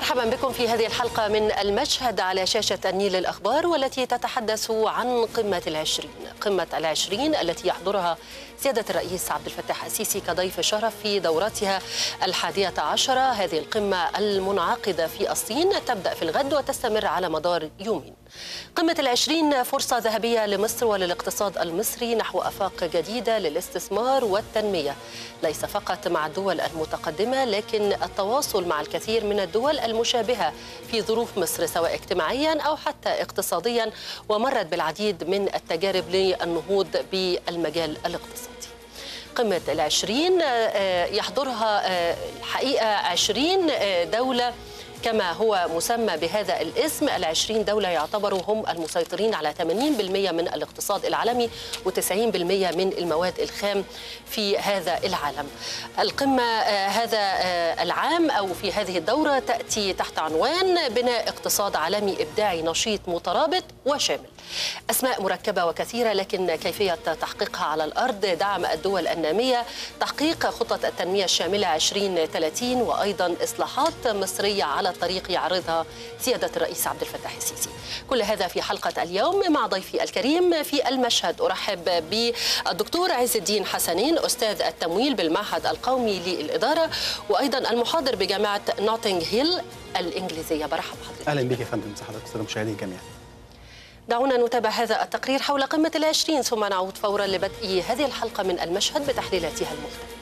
مرحبا بكم في هذه الحلقة من المشهد على شاشة النيل الأخبار والتي تتحدث عن قمة العشرين قمة العشرين التي يحضرها سيادة الرئيس عبد الفتاح السيسي كضيف شرف في دورتها الحادية عشرة هذه القمة المنعقدة في الصين تبدأ في الغد وتستمر على مدار يومين قمة العشرين فرصة ذهبية لمصر وللاقتصاد المصري نحو أفاق جديدة للاستثمار والتنمية ليس فقط مع الدول المتقدمة لكن التواصل مع الكثير من الدول المشابهة في ظروف مصر سواء اجتماعيا أو حتى اقتصاديا ومرت بالعديد من التجارب للنهوض بالمجال الاقتصادي قمة العشرين يحضرها الحقيقة عشرين دولة كما هو مسمى بهذا الاسم العشرين دولة يعتبروا هم المسيطرين على 80% من الاقتصاد العالمي و90% من المواد الخام في هذا العالم القمة هذا العام أو في هذه الدورة تأتي تحت عنوان بناء اقتصاد عالمي إبداعي نشيط مترابط وشامل أسماء مركبة وكثيرة لكن كيفية تحقيقها على الأرض دعم الدول النامية تحقيق خطة التنمية الشاملة 2030 وأيضا إصلاحات مصرية على الطريق يعرضها سيادة الرئيس عبد الفتاح السيسي كل هذا في حلقة اليوم مع ضيفي الكريم في المشهد أرحب بالدكتور عز الدين حسنين أستاذ التمويل بالمعهد القومي للإدارة وأيضا المحاضر بجامعة نوتنغ هيل الإنجليزية برحب بحضرتك أهلا بك يا فندم صحتك أستاذ المشاهدين جميعا دعونا نتابع هذا التقرير حول قمة العشرين ثم نعود فورا لبدء هذه الحلقة من المشهد بتحليلاتها المختلفة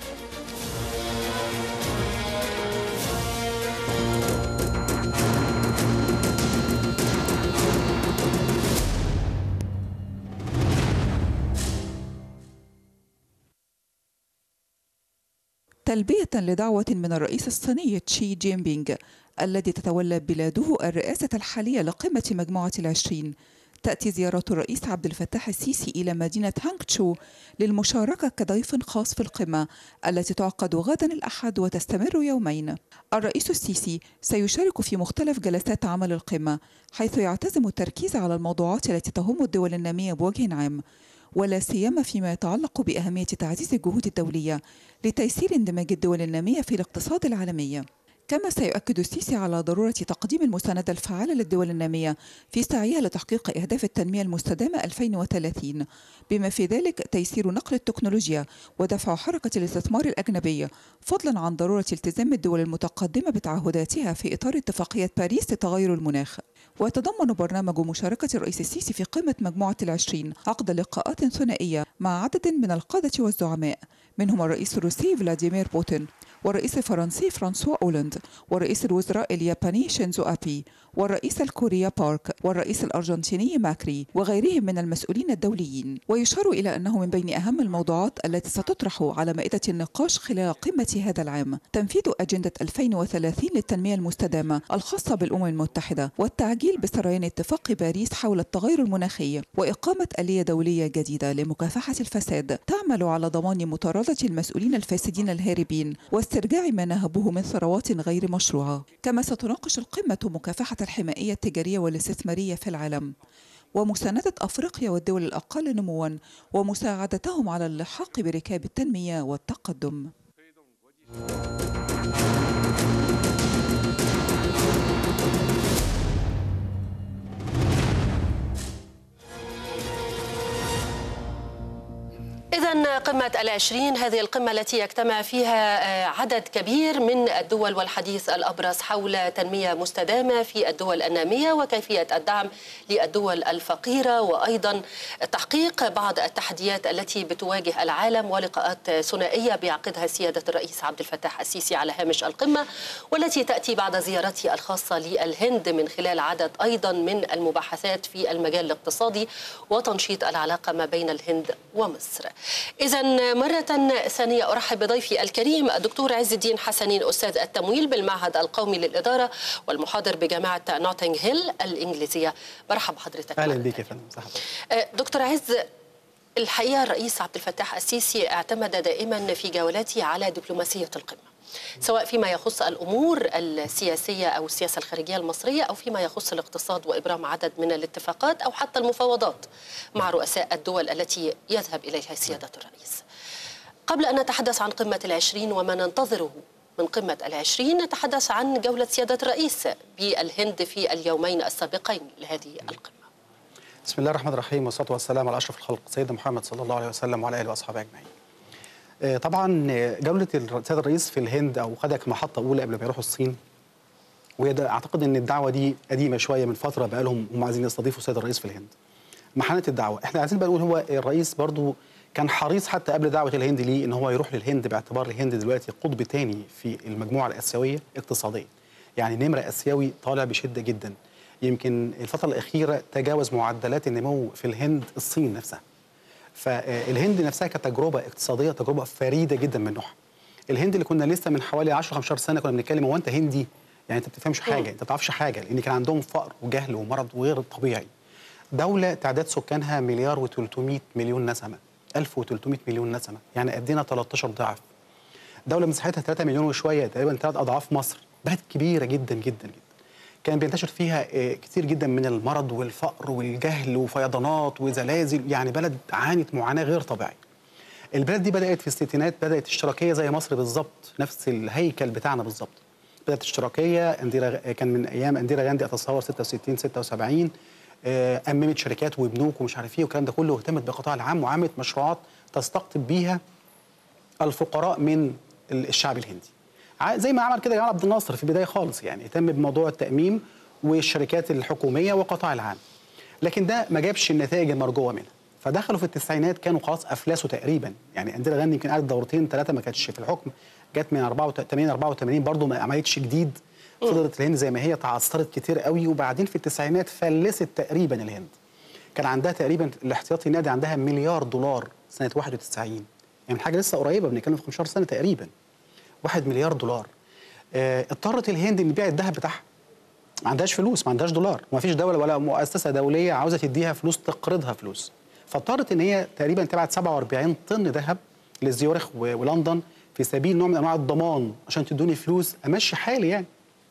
تلبية لدعوة من الرئيس الصيني تشي جين بينغ الذي تتولى بلاده الرئاسة الحالية لقمة مجموعة العشرين تأتي زيارة الرئيس عبد الفتاح السيسي إلى مدينة هانغتشو للمشاركة كضيف خاص في القمة التي تعقد غدا الأحد وتستمر يومين. الرئيس السيسي سيشارك في مختلف جلسات عمل القمة حيث يعتزم التركيز على الموضوعات التي تهم الدول النامية بوجه عام ولا سيما فيما يتعلق بأهمية تعزيز الجهود الدولية لتيسير اندماج الدول النامية في الاقتصاد العالمي. كما سيؤكد السيسي على ضرورة تقديم المساندة الفعالة للدول النامية في سعيها لتحقيق أهداف التنمية المستدامة 2030 بما في ذلك تيسير نقل التكنولوجيا ودفع حركة الاستثمار الأجنبي فضلا عن ضرورة التزام الدول المتقدمة بتعهداتها في إطار اتفاقية باريس لتغير المناخ ويتضمن برنامج مشاركة الرئيس السيسي في قمة مجموعة العشرين عقد لقاءات ثنائية مع عدد من القادة والزعماء منهم الرئيس الروسي فلاديمير بوتين والرئيس الفرنسي فرانسوا أولاند ورئيس الوزراء الياباني شينزو أبي والرئيس الكوريا بارك والرئيس الأرجنتيني ماكري وغيرهم من المسؤولين الدوليين ويشار إلى أنه من بين أهم الموضوعات التي ستطرح على مائدة النقاش خلال قمة هذا العام تنفيذ أجندة 2030 للتنمية المستدامة الخاصة بالأمم المتحدة والتعجيل بسريان اتفاق باريس حول التغير المناخي وإقامة آلية دولية جديدة لمكافحة الفساد تعمل على ضمان مطاردة المسؤولين الفاسدين الهاربين واسترجاع ما نهبوه من ثروات غير مشروعة كما ستناقش القمة مكافحة الحمائية التجارية والاستثمارية في العالم ومساندة أفريقيا والدول الأقل نموا ومساعدتهم على اللحاق بركاب التنمية والتقدم إذا قمة العشرين هذه القمة التي يجتمع فيها عدد كبير من الدول والحديث الأبرز حول تنمية مستدامة في الدول النامية وكيفية الدعم للدول الفقيرة وأيضا تحقيق بعض التحديات التي بتواجه العالم ولقاءات ثنائية بيعقدها سيادة الرئيس عبد الفتاح السيسي على هامش القمة والتي تأتي بعد زيارته الخاصة للهند من خلال عدد أيضا من المباحثات في المجال الاقتصادي وتنشيط العلاقة ما بين الهند ومصر إذا مرة ثانية أرحب بضيفي الكريم الدكتور عز الدين حسنين أستاذ التمويل بالمعهد القومي للإدارة والمحاضر بجامعة نوتنغ هيل الإنجليزية برحب بحضرتك أهلا بك يا فندم صحتك دكتور عز الحقيقة الرئيس عبد الفتاح السيسي اعتمد دائما في جولاته على دبلوماسية القمة سواء فيما يخص الامور السياسيه او السياسه الخارجيه المصريه او فيما يخص الاقتصاد وابرام عدد من الاتفاقات او حتى المفاوضات مع رؤساء الدول التي يذهب اليها سياده الرئيس. قبل ان نتحدث عن قمه العشرين وما ننتظره من قمة العشرين نتحدث عن جولة سيادة الرئيس بالهند في اليومين السابقين لهذه القمة بسم الله الرحمن الرحيم والصلاة والسلام على أشرف الخلق سيدنا محمد صلى الله عليه وسلم وعلى آله وأصحابه أجمعين طبعا جولة السيد الرئيس في الهند أو خدها كمحطة أولى قبل ما يروحوا الصين وهي أعتقد أن الدعوة دي قديمة شوية من فترة بقى لهم هم عايزين يستضيفوا السيد الرئيس في الهند محنة الدعوة احنا عايزين بقى نقول هو الرئيس برضو كان حريص حتى قبل دعوة الهند ليه ان هو يروح للهند باعتبار الهند دلوقتي قطب تاني في المجموعة الآسيوية اقتصاديا يعني نمرة آسيوي طالع بشدة جدا يمكن الفترة الأخيرة تجاوز معدلات النمو في الهند الصين نفسها فالهند نفسها كتجربة اقتصادية تجربة فريدة جدا من نوعها الهند اللي كنا لسه من حوالي 10 15 سنة كنا بنتكلم هو أنت هندي يعني أنت ما بتفهمش حاجة أنت ما بتعرفش حاجة لأن كان عندهم فقر وجهل ومرض وغير طبيعي دولة تعداد سكانها مليار و300 مليون نسمة 1300 مليون نسمة يعني قدنا 13 ضعف دولة مساحتها 3 مليون وشوية تقريبا ثلاث أضعاف مصر بلد كبيرة جدا جدا جدا كان بينتشر فيها كتير جدا من المرض والفقر والجهل وفيضانات وزلازل يعني بلد عانت معاناة غير طبيعية البلد دي بدأت في الستينات بدأت اشتراكية زي مصر بالظبط نفس الهيكل بتاعنا بالظبط بدأت اشتراكية انديرا كان من أيام انديرا غاندي أتصور 66 76 أممت شركات وبنوك ومش عارف ايه والكلام ده كله واهتمت بالقطاع العام وعملت مشروعات تستقطب بيها الفقراء من الشعب الهندي. زي ما عمل كده جمال عبد الناصر في البدايه خالص يعني اهتم بموضوع التاميم والشركات الحكوميه والقطاع العام. لكن ده ما جابش النتائج المرجوه منها. فدخلوا في التسعينات كانوا خلاص افلسوا تقريبا يعني انديرا غاندي يمكن قعدت دورتين ثلاثه ما كانتش في الحكم جت من 84 84 برضه ما عملتش جديد فضلت الهند زي ما هي تعثرت كتير قوي وبعدين في التسعينات فلست تقريبا الهند كان عندها تقريبا الاحتياطي النقدي عندها مليار دولار سنه 91 يعني حاجه لسه قريبه بنتكلم في 15 سنه تقريبا 1 مليار دولار اه اضطرت الهند ان تبيع الذهب بتاعها ما عندهاش فلوس ما عندهاش دولار وما فيش دوله ولا مؤسسه دوليه عاوزه تديها فلوس تقرضها فلوس فاضطرت ان هي تقريبا تبعت 47 طن ذهب لزيورخ ولندن في سبيل نوع من انواع الضمان عشان تدوني فلوس امشي حالي يعني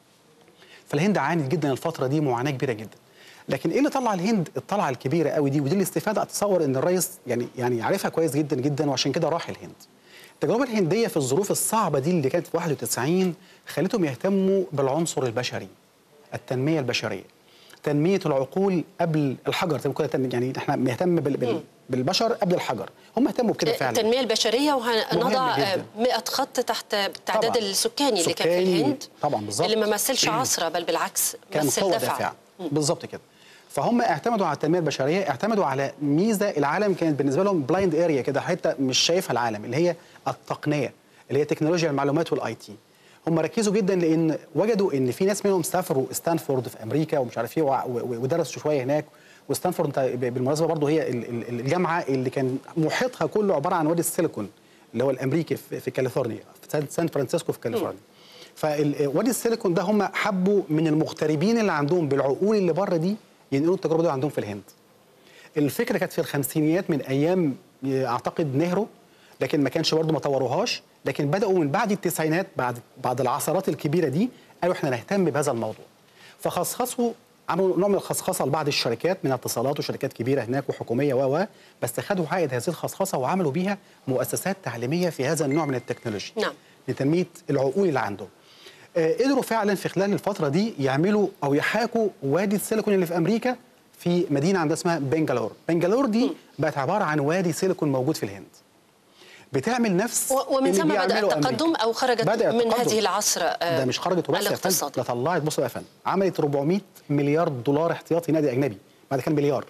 فالهند عانت جدا الفتره دي معاناه كبيره جدا لكن ايه اللي طلع الهند الطلعه الكبيره قوي دي ودي الاستفاده اتصور ان الرئيس يعني يعني عارفها كويس جدا جدا وعشان كده راح الهند التجربه الهنديه في الظروف الصعبه دي اللي كانت في 91 خلتهم يهتموا بالعنصر البشري التنميه البشريه تنميه العقول قبل الحجر زي ما كنا يعني احنا بنهتم بال بال بالبشر قبل الحجر هم اهتموا بكده فعلا التنميه البشريه وهنضع 100 خط تحت التعداد السكاني اللي كان في الهند طبعا بالظبط اللي ما مثلش عصره بل بالعكس كان مثل قوة دفع دافع بالظبط كده فهم اعتمدوا على التنميه البشريه اعتمدوا على ميزه العالم كانت بالنسبه لهم بلايند اريا كده حته مش شايفها العالم اللي هي التقنيه اللي هي تكنولوجيا المعلومات والاي تي هم ركزوا جدا لان وجدوا ان في ناس منهم سافروا ستانفورد في امريكا ومش عارف ايه ودرسوا شويه هناك وستانفورد بالمناسبه برضه هي الجامعه اللي كان محيطها كله عباره عن وادي السيليكون اللي هو الامريكي في كاليفورنيا في سان فرانسيسكو في كاليفورنيا فوادي السيليكون ده هم حبوا من المغتربين اللي عندهم بالعقول اللي بره دي ينقلوا التجربه دي عندهم في الهند الفكره كانت في الخمسينيات من ايام اعتقد نهرو لكن ما كانش برضه ما طوروهاش لكن بداوا من بعد التسعينات بعد بعد العثرات الكبيره دي قالوا احنا نهتم بهذا الموضوع فخصصوا عملوا نوع من الخصخصه لبعض الشركات من اتصالات وشركات كبيره هناك وحكوميه و بس خدوا عائد هذه الخصخصه وعملوا بيها مؤسسات تعليميه في هذا النوع من التكنولوجيا نعم لتنميه العقول اللي عندهم آه قدروا فعلا في خلال الفتره دي يعملوا او يحاكوا وادي السيليكون اللي في امريكا في مدينه عندها اسمها بنجالور بنجالور دي بقت عباره عن وادي سيليكون موجود في الهند بتعمل نفس ومن ثم بدا التقدم او خرجت من التقدم. هذه العصر ده مش خرجت وبس يا فندم ده طلعت بص بقى يا فندم عملت 400 مليار دولار احتياطي نادي اجنبي بعد كان مليار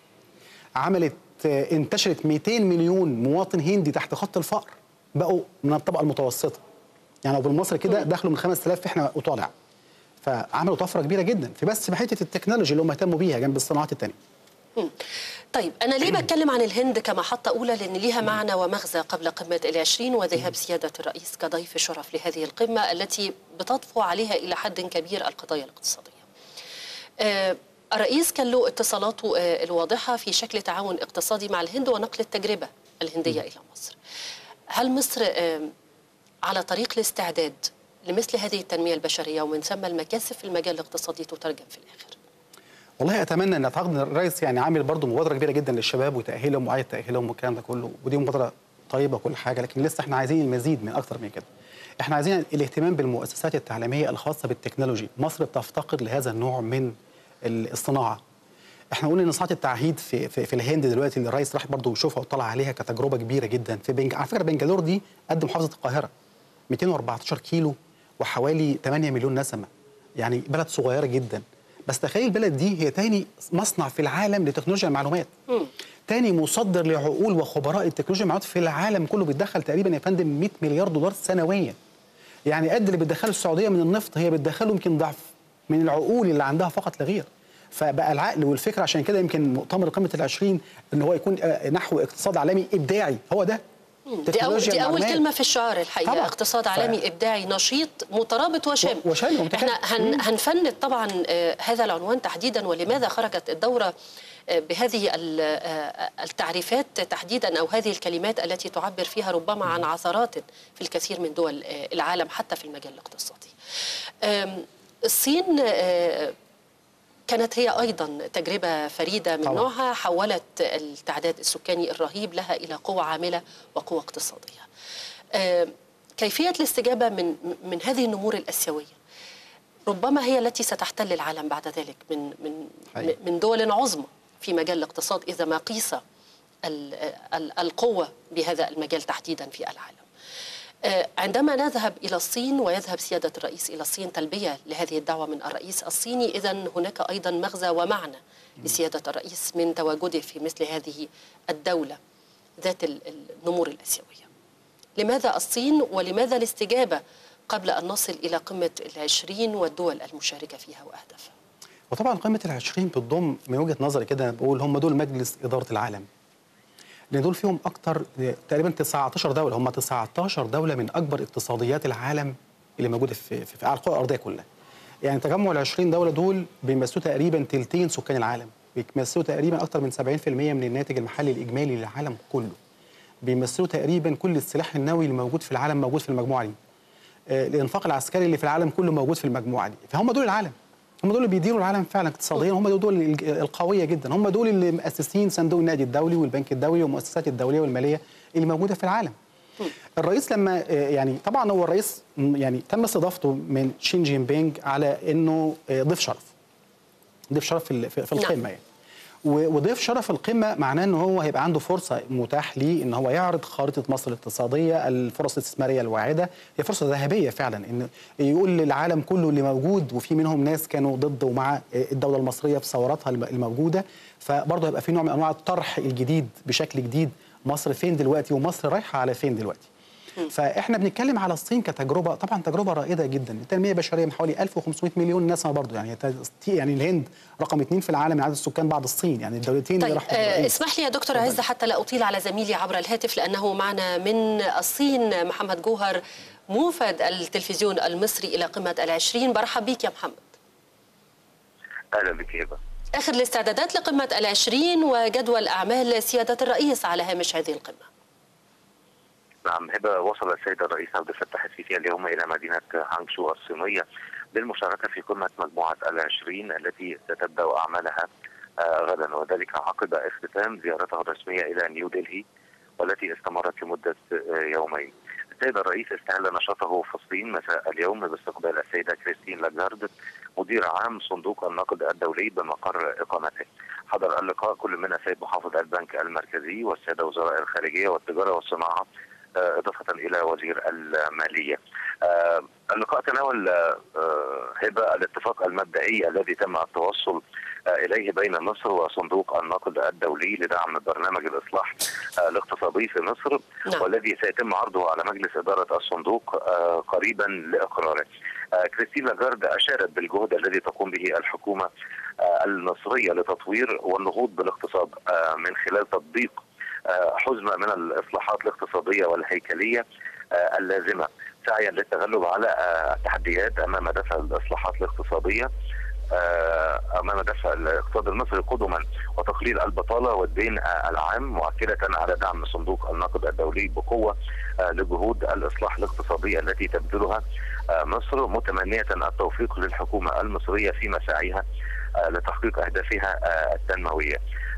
عملت انتشرت 200 مليون مواطن هندي تحت خط الفقر بقوا من الطبقه المتوسطه يعني لو بالمصري كده دخلوا من 5000 احنا وطالع فعملوا طفره كبيره جدا في بس بحته التكنولوجي اللي هم اهتموا بيها جنب الصناعات الثانيه طيب أنا ليه بتكلم عن الهند كمحطة أولى لأن ليها معنى ومغزى قبل قمة العشرين وذهاب سيادة الرئيس كضيف شرف لهذه القمة التي بتطفو عليها إلى حد كبير القضايا الاقتصادية آه الرئيس كان له اتصالاته آه الواضحة في شكل تعاون اقتصادي مع الهند ونقل التجربة الهندية إلى مصر هل مصر آه على طريق الاستعداد لمثل هذه التنمية البشرية ومن ثم المكاسب في المجال الاقتصادي تترجم في الآخر والله اتمنى ان اعتقد الرئيس يعني عامل برضه مبادره كبيره جدا للشباب وتاهيلهم وعايه تاهيلهم والكلام ده كله ودي مبادره طيبه وكل حاجه لكن لسه احنا عايزين المزيد من اكتر من كده احنا عايزين الاهتمام بالمؤسسات التعليميه الخاصه بالتكنولوجي مصر بتفتقر لهذا النوع من الصناعه احنا قلنا ان صناعه التعهيد في في, في الهند دلوقتي اللي الرئيس راح برضه يشوفها وطلع عليها كتجربه كبيره جدا في بنج على فكره بنجلور دي قد محافظه القاهره 214 كيلو وحوالي 8 مليون نسمه يعني بلد صغيره جدا بس تخيل البلد دي هي تاني مصنع في العالم لتكنولوجيا المعلومات مم. تاني مصدر لعقول وخبراء التكنولوجيا المعلومات في العالم كله بيتدخل تقريبا يا فندم 100 مليار دولار سنويا يعني قد اللي بتدخله السعوديه من النفط هي بتدخله يمكن ضعف من العقول اللي عندها فقط لا غير فبقى العقل والفكر عشان كده يمكن مؤتمر قمه العشرين ان هو يكون آه، نحو اقتصاد عالمي ابداعي هو ده دي أول, تكنولوجيا دي أول المعلومات. كلمة في الشعار الحقيقة طبعاً. اقتصاد ف- عالمي إبداعي نشيط مترابط وشامل و- وشامل ومتكامل. احنا هن هنفند طبعا آه، هذا العنوان تحديدا ولماذا خرجت الدورة آه، بهذه ال- آه، التعريفات تحديدا أو هذه الكلمات التي تعبر فيها ربما عن عثرات في الكثير من دول آه، العالم حتى في المجال الاقتصادي آم، الصين آه، كانت هي ايضا تجربه فريده من طبعاً. نوعها حولت التعداد السكاني الرهيب لها الى قوه عامله وقوه اقتصاديه. آه، كيفيه الاستجابه من من هذه النمور الاسيويه ربما هي التي ستحتل العالم بعد ذلك من من حقيقي. من دول عظمى في مجال الاقتصاد اذا ما قيس ال- ال- القوه بهذا المجال تحديدا في العالم. آه، عندما نذهب إلى الصين ويذهب سيادة الرئيس إلى الصين تلبية لهذه الدعوة من الرئيس الصيني إذا هناك أيضا مغزى ومعنى لسيادة الرئيس من تواجده في مثل هذه الدولة ذات ال- النمور الآسيوية لماذا الصين ولماذا الاستجابة قبل أن نصل إلى قمة العشرين والدول المشاركة فيها وأهدافها وطبعا قمه العشرين بتضم من وجهه نظري كده أنا بقول هم دول مجلس اداره العالم لان دول فيهم اكتر تقريبا 19 دوله هم 19 دوله من اكبر اقتصاديات العالم اللي موجوده في في, في على الكره الارضيه كلها يعني تجمع ال 20 دوله دول بيمثلوا تقريبا تلتين سكان العالم بيمثلوا تقريبا اكتر من 70% من الناتج المحلي الاجمالي للعالم كله بيمثلوا تقريبا كل السلاح النووي اللي موجود في العالم موجود في المجموعه دي آه، الانفاق العسكري اللي في العالم كله موجود في المجموعه دي فهم دول العالم هم دول اللي بيديروا العالم فعلا اقتصاديا هم دول الج- القويه جدا هم دول اللي مؤسسين صندوق النقد الدولي والبنك الدولي والمؤسسات الدوليه والماليه اللي موجوده في العالم الرئيس لما آه، يعني طبعا هو الرئيس م- يعني تم استضافته من شين جين بينج على انه آه، ضيف شرف ضيف شرف في ال- في في نعم. القمه يعني و- وضيف شرف القمه معناه ان هو هيبقى عنده فرصه متاح ليه ان هو يعرض خارطه مصر الاقتصاديه الفرص الاستثماريه الواعده هي فرصه ذهبيه فعلا ان يقول للعالم كله اللي موجود وفي منهم ناس كانوا ضد ومع الدوله المصريه في ثوراتها الم- الموجوده فبرضه هيبقى في نوع من انواع الطرح الجديد بشكل جديد مصر فين دلوقتي ومصر رايحه على فين دلوقتي فاحنا بنتكلم على الصين كتجربه طبعا تجربه رائده جدا التنميه البشريه من حوالي 1500 مليون نسمه برضه يعني هي- يعني الهند رقم اثنين في العالم من عدد السكان بعد الصين يعني الدولتين اللي طيب راحوا آه، بالرئيس. اسمح لي يا دكتور عز حتى لا أطيل على زميلي عبر الهاتف لأنه معنا من الصين محمد جوهر موفد التلفزيون المصري إلى قمة العشرين برحب بك يا محمد اهلا بك هبه آخر الاستعدادات لقمة العشرين وجدول أعمال سيادة الرئيس على هامش هذه القمة نعم هبه وصل السيد الرئيس عبد الفتاح السيسي اليوم الى مدينه هانغشو الصينيه للمشاركه في قمه مجموعه العشرين التي ستبدا اعمالها آه، غدا وذلك عقب اختتام زيارته الرسميه الى نيودلهي والتي استمرت لمده آه، يومين. السيد الرئيس استهل نشاطه في الصين مساء اليوم باستقبال السيده كريستين لاجارد مدير عام صندوق النقد الدولي بمقر اقامته. حضر اللقاء كل من السيد محافظ البنك المركزي والساده وزراء الخارجيه والتجاره والصناعه آه، إضافة إلى وزير المالية آه، اللقاء تناول آه، هبة الاتفاق المبدئي الذي تم التوصل آه، إليه بين مصر وصندوق النقد الدولي لدعم برنامج الإصلاح آه، الاقتصادي في مصر نعم. والذي سيتم عرضه على مجلس إدارة الصندوق آه، قريبا لإقراره آه، كريستين لاجارد أشارت بالجهد الذي تقوم به الحكومة آه، المصرية لتطوير والنهوض بالاقتصاد آه، من خلال تطبيق آه، حزمة من الإصلاحات الاقتصادية والهيكلية آه، اللازمة سعيا للتغلب على آه، التحديات أمام دفع الإصلاحات الاقتصادية آه، امام دفع الاقتصاد المصري قدما وتقليل البطاله والدين آه، العام مؤكده على دعم صندوق النقد الدولي بقوه آه، لجهود الاصلاح الاقتصادي التي تبذلها آه، مصر متمنيه التوفيق للحكومه المصريه في مساعيها آه، لتحقيق اهدافها آه، التنمويه.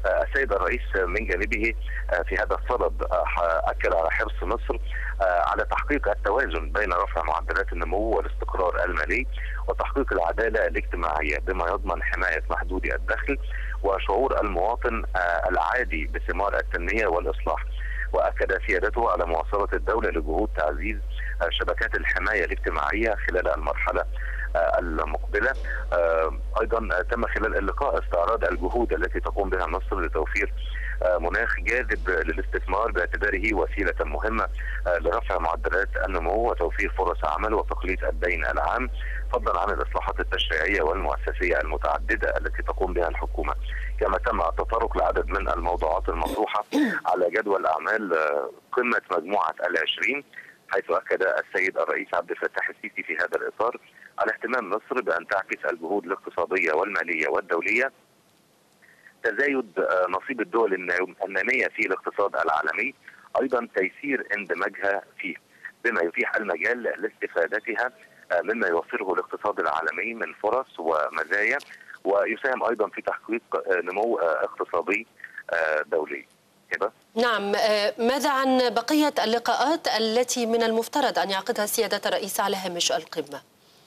السيد الرئيس من جانبه في هذا الصدد اكد على حرص مصر على تحقيق التوازن بين رفع معدلات النمو والاستقرار المالي وتحقيق العداله الاجتماعيه بما يضمن حمايه محدودي الدخل وشعور المواطن العادي بثمار التنميه والاصلاح. واكد سيادته على مواصله الدوله لجهود تعزيز شبكات الحمايه الاجتماعيه خلال المرحله المقبله ايضا تم خلال اللقاء استعراض الجهود التي تقوم بها مصر لتوفير مناخ جاذب للاستثمار باعتباره وسيله مهمه لرفع معدلات النمو وتوفير فرص عمل وتقليص الدين العام فضلا عن الاصلاحات التشريعيه والمؤسسيه المتعدده التي تقوم بها الحكومه كما تم التطرق لعدد من الموضوعات المطروحه على جدول اعمال قمه مجموعه العشرين حيث اكد السيد الرئيس عبد الفتاح السيسي في هذا الاطار على اهتمام مصر بان تعكس الجهود الاقتصاديه والماليه والدوليه تزايد نصيب الدول الناميه في الاقتصاد العالمي ايضا تيسير اندماجها فيه بما يتيح المجال لاستفادتها مما يوفره الاقتصاد العالمي من فرص ومزايا ويساهم ايضا في تحقيق نمو اقتصادي دولي كده نعم ماذا عن بقيه اللقاءات التي من المفترض ان يعقدها سياده الرئيس على هامش القمه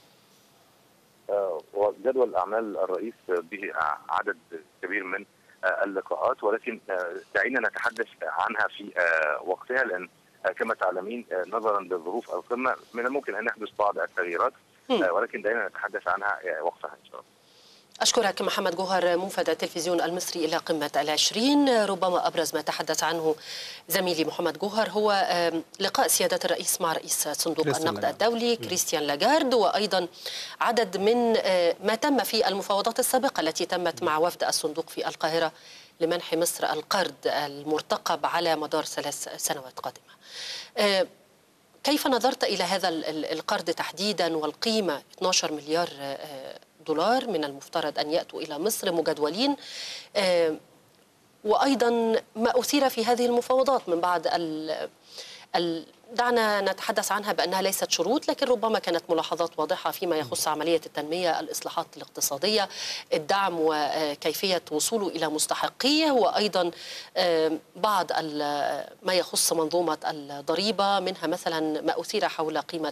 وجدول اعمال الرئيس به عدد كبير من اللقاءات ولكن دعينا نتحدث عنها في وقتها لان كما تعلمين نظرا لظروف القمه من الممكن ان يحدث بعض التغييرات ولكن دعينا نتحدث عنها وقتها ان شاء الله أشكرك محمد جوهر منفذ التلفزيون المصري إلى قمة العشرين ربما أبرز ما تحدث عنه زميلي محمد جوهر هو لقاء سيادة الرئيس مع رئيس صندوق النقد الدولي كريستيان لاجارد وأيضا عدد من ما تم في المفاوضات السابقة التي تمت مع وفد الصندوق في القاهرة لمنح مصر القرض المرتقب على مدار ثلاث سنوات قادمة كيف نظرت إلى هذا القرض تحديدا والقيمة 12 مليار دولار من المفترض أن يأتوا إلى مصر مجدولين وأيضا ما أثير في هذه المفاوضات من بعض ال ال دعنا نتحدث عنها بأنها ليست شروط لكن ربما كانت ملاحظات واضحة فيما يخص عملية التنمية الإصلاحات الاقتصادية الدعم وكيفية وصوله إلى مستحقيه وأيضا بعض ما يخص منظومة الضريبة منها مثلا ما أثير حول قيمة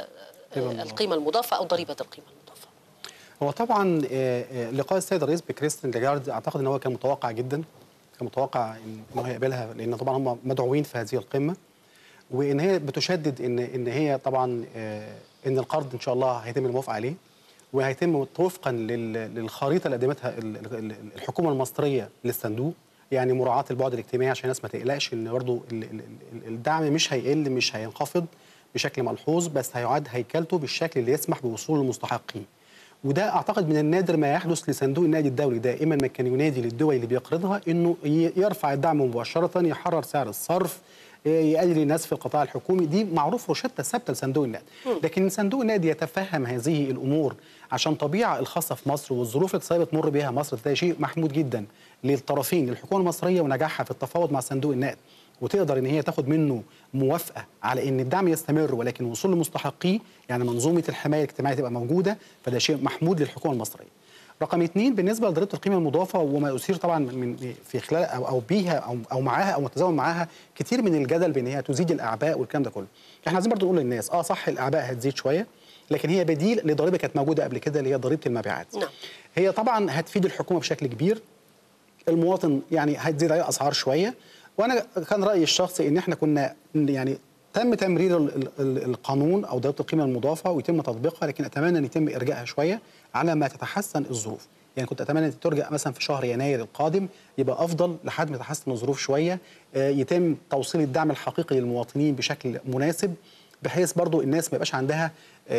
القيمة المضافة أو ضريبة القيمة المضافة هو طبعا لقاء السيد الرئيس بكريستين لاجارد اعتقد ان هو كان متوقع جدا كان متوقع ان هو هيقبلها لان طبعا هم مدعوين في هذه القمه وان هي بتشدد ان ان هي طبعا ان القرض ان شاء الله هيتم الموافقه عليه وهيتم وفقا للخريطه اللي قدمتها الحكومه المصريه للصندوق يعني مراعاه البعد الاجتماعي عشان الناس ما تقلقش ان برضه الدعم مش هيقل مش هينخفض بشكل ملحوظ بس هيعاد هيكلته بالشكل اللي يسمح بوصول المستحقين وده اعتقد من النادر ما يحدث لصندوق النقد الدولي دائما ما كان ينادي للدول اللي بيقرضها انه يرفع الدعم مباشره يحرر سعر الصرف يقلل الناس في القطاع الحكومي دي معروف روشته ثابته لصندوق النقد لكن صندوق النقد يتفهم هذه الامور عشان طبيعه الخاصه في مصر والظروف الاقتصاديه بتمر بها مصر ده شيء محمود جدا للطرفين للحكومه المصريه ونجاحها في التفاوض مع صندوق النقد وتقدر ان هي تاخد منه موافقه على ان الدعم يستمر ولكن وصول لمستحقيه يعني منظومه الحمايه الاجتماعيه تبقى موجوده فده شيء محمود للحكومه المصريه. رقم اثنين بالنسبه لضريبه القيمه المضافه وما يثير طبعا من في خلال او او بيها او او معاها او متزامن معاها كتير من الجدل بان هي تزيد الاعباء والكلام ده كله. احنا عايزين برضه نقول للناس اه صح الاعباء هتزيد شويه لكن هي بديل لضريبه كانت موجوده قبل كده اللي هي ضريبه المبيعات. نعم. هي طبعا هتفيد الحكومه بشكل كبير. المواطن يعني هتزيد عليه الاسعار شويه وانا كان رايي الشخصي ان احنا كنا يعني تم تمرير القانون او ضريبه القيمه المضافه ويتم تطبيقها لكن اتمنى ان يتم ارجاعها شويه على ما تتحسن الظروف يعني كنت اتمنى ان ترجع مثلا في شهر يناير القادم يبقى افضل لحد ما تتحسن الظروف شويه يتم توصيل الدعم الحقيقي للمواطنين بشكل مناسب بحيث برضو الناس ما يبقاش عندها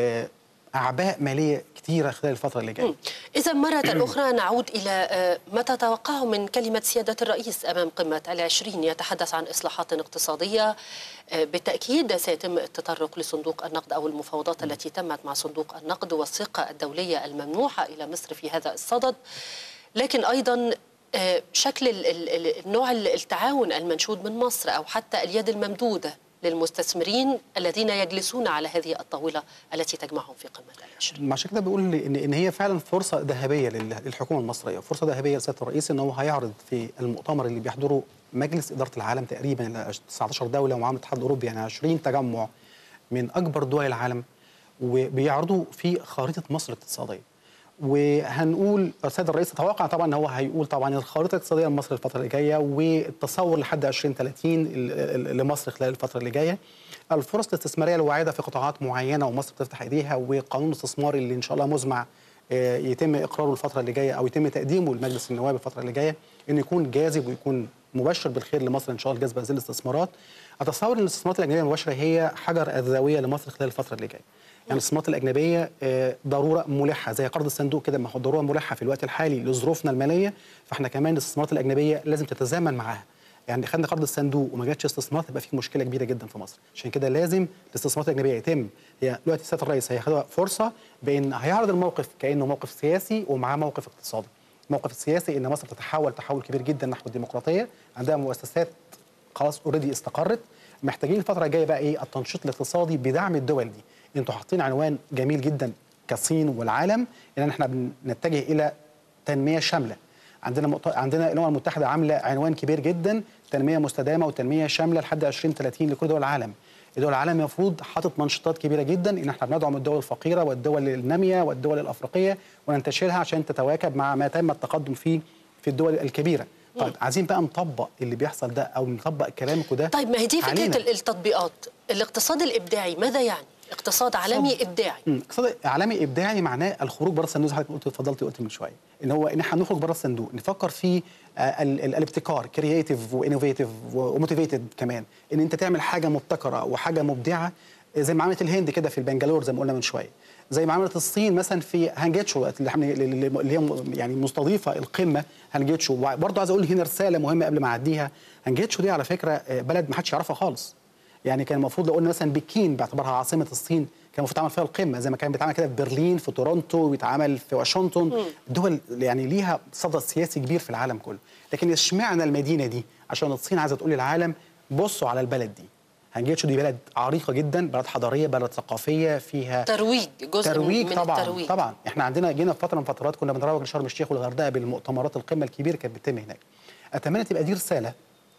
اعباء ماليه كثيره خلال الفتره اللي جايه. اذا مره اخرى نعود الى ما تتوقعه من كلمه سياده الرئيس امام قمه العشرين يتحدث عن اصلاحات اقتصاديه بالتاكيد سيتم التطرق لصندوق النقد او المفاوضات التي تمت مع صندوق النقد والثقه الدوليه الممنوحه الى مصر في هذا الصدد لكن ايضا شكل النوع التعاون المنشود من مصر او حتى اليد الممدوده للمستثمرين الذين يجلسون على هذه الطاولة التي تجمعهم في قمة العشرين عشان كده بيقول ان ان هي فعلا فرصه ذهبيه لل- للحكومه المصريه، فرصه ذهبيه لسياده الرئيس ان هو هيعرض في المؤتمر اللي بيحضره مجلس اداره العالم تقريبا 19 دوله ومعاهم الاتحاد الاوروبي يعني 20 تجمع من اكبر دول العالم وبيعرضوا في خريطه مصر الاقتصاديه. وهنقول السيد الرئيس اتوقع طبعا ان هو هيقول طبعا الخريطه الاقتصاديه لمصر الفتره اللي جايه والتصور لحد 2030 ل- ل- لمصر خلال الفتره اللي جايه الفرص الاستثماريه الواعده في قطاعات معينه ومصر بتفتح ايديها وقانون الاستثمار اللي ان شاء الله مزمع آه، يتم اقراره الفتره اللي جايه او يتم تقديمه لمجلس النواب الفتره اللي جايه انه يكون جاذب ويكون مبشر بالخير لمصر ان شاء الله جذب هذه الاستثمارات اتصور ان الاستثمارات الاجنبيه المباشره هي حجر الزاويه لمصر خلال الفتره اللي جايه يعني الاستثمارات الاجنبيه آه، ضروره ملحه زي قرض الصندوق كده ما هو ضروره ملحه في الوقت الحالي لظروفنا الماليه فاحنا كمان الاستثمارات الاجنبيه لازم تتزامن معاها يعني خدنا قرض الصندوق وما جاتش استثمارات يبقى في مشكله كبيره جدا في مصر عشان كده لازم الاستثمارات الاجنبيه يتم هي دلوقتي سياده الرئيس هياخدها فرصه بان هيعرض الموقف كانه موقف سياسي ومعاه موقف اقتصادي الموقف السياسي ان مصر تتحول تحول كبير جدا نحو الديمقراطيه عندها مؤسسات خلاص اوريدي استقرت محتاجين الفتره الجايه بقى ايه التنشيط الاقتصادي بدعم الدول دي انتوا حاطين عنوان جميل جدا كالصين والعالم ان احنا بنتجه الى تنميه شامله عندنا مؤت... عندنا الامم المتحده عامله عنوان كبير جدا تنميه مستدامه وتنميه شامله لحد 2030 لكل دول العالم دول العالم المفروض حاطط منشطات كبيره جدا ان احنا بندعم الدول الفقيره والدول الناميه والدول الافريقيه وننتشرها عشان تتواكب مع ما تم التقدم فيه في الدول الكبيره طيب عايزين بقى نطبق اللي بيحصل ده او نطبق كلامكم ده طيب ما هي دي علينا. فكرة التطبيقات الاقتصاد الإبداعي ماذا يعني؟ اقتصاد عالمي إبداعي مم. اقتصاد عالمي ابداعي معناه الخروج بره الصندوق زي حضرتك قلت اتفضلتي قلت من شويه ان هو ان احنا نخرج بره الصندوق نفكر في آه، ال- ال- الابتكار كرييتيف وانوفيتيف وموتيفيتد كمان ان انت تعمل حاجه مبتكره وحاجه مبدعه آه، زي ما عملت الهند كده في البنجلور زي ما قلنا من شويه زي ما عملت الصين مثلا في هانجيتشو اللي احنا- اللي هي م- يعني مستضيفه القمه هانجيتشو وبرضه عايز اقول هنا رساله مهمه قبل ما اعديها هانجيتشو دي على فكره آه، بلد ما حدش يعرفها خالص يعني كان المفروض لو قلنا مثلا بكين باعتبارها عاصمه الصين كان المفروض تعمل فيها القمه زي ما كان بيتعمل كده في برلين في تورونتو ويتعمل في واشنطن دول يعني ليها صدى سياسي كبير في العالم كله لكن اشمعنى المدينه دي عشان الصين عايزه تقول للعالم بصوا على البلد دي هنجيتشو دي بلد عريقه جدا بلد حضاريه بلد ثقافيه فيها ترويج جزء ترويج من طبعا الترويج طبعا احنا عندنا جينا في فتره من فترات كنا بنروج لشرم الشيخ والغردقه بالمؤتمرات القمه الكبيره كانت بتتم هناك اتمنى تبقى دي رساله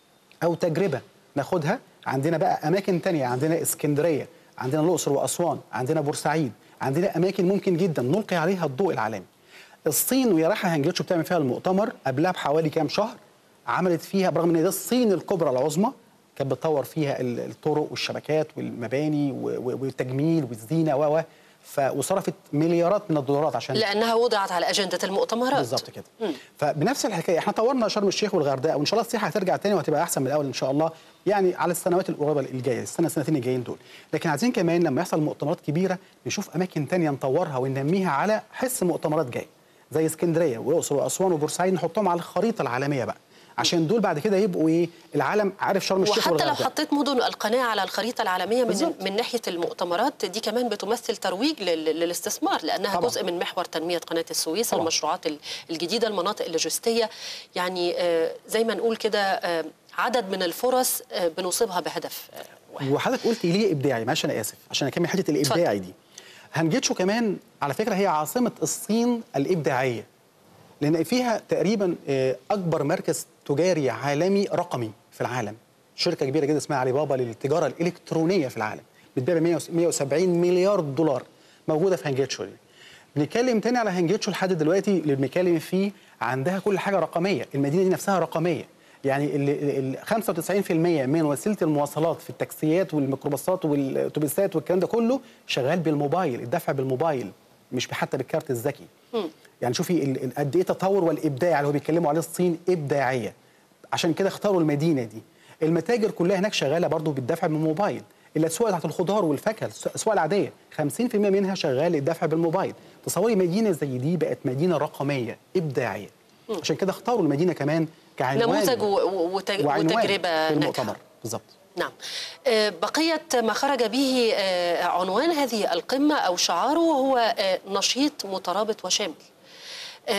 او تجربه ناخدها عندنا بقى اماكن تانية عندنا اسكندريه عندنا الاقصر واسوان عندنا بورسعيد عندنا اماكن ممكن جدا نلقي عليها الضوء العالمي الصين وهي رايحه هنجيتشو بتعمل فيها المؤتمر قبلها بحوالي كام شهر عملت فيها برغم ان ده الصين الكبرى العظمى كانت بتطور فيها ال- الطرق والشبكات والمباني و- و- والتجميل والزينه و و ف- وصرفت مليارات من الدولارات عشان لأنها وضعت على أجندة المؤتمرات بالظبط كده فبنفس الحكايه احنا طورنا شرم الشيخ والغردقه وان شاء الله السياحه هترجع تاني وهتبقى احسن من الاول ان شاء الله يعني على السنوات القريبه الجايه السنه السنتين الجايين دول لكن عايزين كمان لما يحصل مؤتمرات كبيره نشوف اماكن تانية نطورها وننميها على حس مؤتمرات جايه زي اسكندريه والاقصر واسوان وبورسعيد نحطهم على الخريطه العالميه بقى عشان دول بعد كده يبقوا ايه العالم عارف شرم الشيخ وحتى لو والغردقه حطيت مدن القناة على الخريطة العالمية من, بالظبط. من ناحية المؤتمرات دي كمان بتمثل ترويج لل- للاستثمار لأنها طبعاً. جزء من محور تنمية قناة السويس طبعاً. المشروعات ال- الجديدة المناطق اللوجستية يعني آه، زي ما نقول كده آه، عدد من الفرص آه، بنصيبها بهدف آه، واحد وحضرتك قلت ليه ابداعي معلش انا اسف عشان اكمل حته الابداعي دي هنجيتشو كمان على فكره هي عاصمه الصين الابداعيه لان فيها تقريبا آه، اكبر مركز تجاري عالمي رقمي في العالم شركه كبيره جدا اسمها علي بابا للتجاره الالكترونيه في العالم بتبيع ب 170 مليار دولار موجوده في هنجيتشو دي بنتكلم تاني على هنجيتشو لحد دلوقتي اللي بنتكلم فيه عندها كل حاجه رقميه المدينه دي نفسها رقميه يعني ال ال 95% من وسيله المواصلات في التاكسيات والميكروباصات والاتوبيسات والكلام ده كله شغال بالموبايل الدفع بالموبايل مش حتى بالكارت الذكي يعني شوفي ال- ال- قد ايه التطور والابداع اللي هو بيتكلموا عليه الصين ابداعيه عشان كده اختاروا المدينه دي المتاجر كلها هناك شغاله برضو بالدفع بالموبايل الاسواق بتاعت الخضار والفاكهه الس- الاسواق العاديه 50% منها شغال الدفع بالموبايل تصوري مدينه زي دي بقت مدينه رقميه ابداعيه عشان كده اختاروا المدينه كمان كعنوان نموذج و- و- وت- وعنوان وتجربة في ناجحة المؤتمر بالظبط نعم آه، بقية ما خرج به آه، عنوان هذه القمة أو شعاره هو آه، نشيط مترابط وشامل آه،